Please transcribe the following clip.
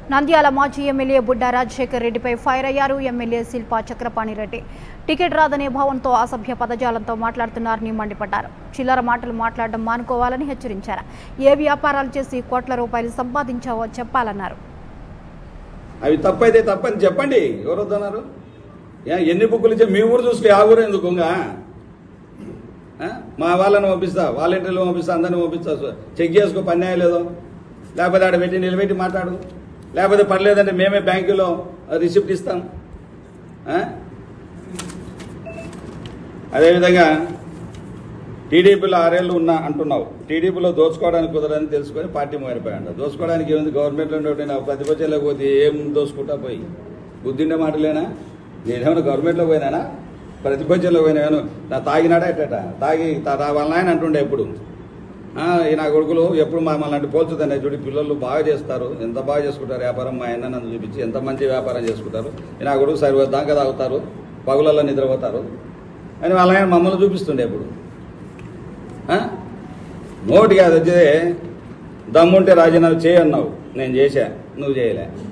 నంద్యాల మాజీ ఎమ్మెల్యే బుడ్డా రాజశేఖర్ రెడ్డిపై ఫైర్ అయ్యారు ఎమ్మెల్యే శిల్పా చక్రపాణి రెడ్డి టికెట్ రాదనే భావంతో అసభ్య పదజాలంతో మాట్లాడుతున్నారని మండిపడ్డారు చిల్లర మాటలు మాట్లాడడం మానుకోవాలని హెచ్చరించారు ఏ వ్యాపారాలు చేసి కోట్ల రూపాయలు సంపాదించావో చెప్పాలన్నారు అవి తప్పైతే తప్పని చెప్పండి ఎవరు వద్దన్నారు ఏ, ఎన్ని బుక్కులు ఇచ్చా మీ ఊరు చూసుకో ఆ ఊరు ఎందుకు ఇంకా? ఆ? మా వాళ్ళని పంపిస్తా వాలంటీర్లు పంపిస్తా అందరిని పంపిస్తా చెక్ చేసుకో పని లేదో లేకపోతే ఆడ పెట్టి నిలబెట్టి మాట్లాడు లేకపోతే పర్లేదంటే మేమే బ్యాంకులో రిసిప్ట్ ఇస్తాం ఆ? అదేవిధంగా టీడీపీలో ఆరేళ్ళు ఉన్నా అంటున్నావు టీడీపీలో దోచుకోవడానికి కుదరని తెలుసుకొని పార్టీ మారిపోయాడు దోచుకోవడానికి ఏముంది గవర్నమెంట్లో ఉండే ప్రతిపక్షంలోకి పోతే ఏం దోసుకుంటా పోయి బుద్ధిండే మాటలేనా నేనేమైనా గవర్నమెంట్లో పోయినానా ప్రతిపక్షంలో పోయినాను నా తాగినాడా ఎట్టట తాగి తా- తా- వాళ్ళ నాయన అంటుండే ఎప్పుడు ఆ, ఈ నా కొడుకులు ఎప్పుడు మమ్మల్ని అంటే పోల్చుతానే చూడు పిల్లలు బాగా చేస్తారు ఎంత బాగా చేసుకుంటారు వ్యాపారం మా ఆయన నన్ను చూపించి ఎంత మంచి వ్యాపారం చేసుకుంటారు ఈ నా కొడుకు సరి దాకా తాగుతారు పగులలో నిద్రపోతారు అని వాళ్ళ ఆయన మమ్మల్ని చూపిస్తుండే ఎప్పుడు ఆ? నోటికి అది వచ్చే దమ్ముంటే రాజీనామా చేయన్నావు నేను చేశా నువ్వు చేయలే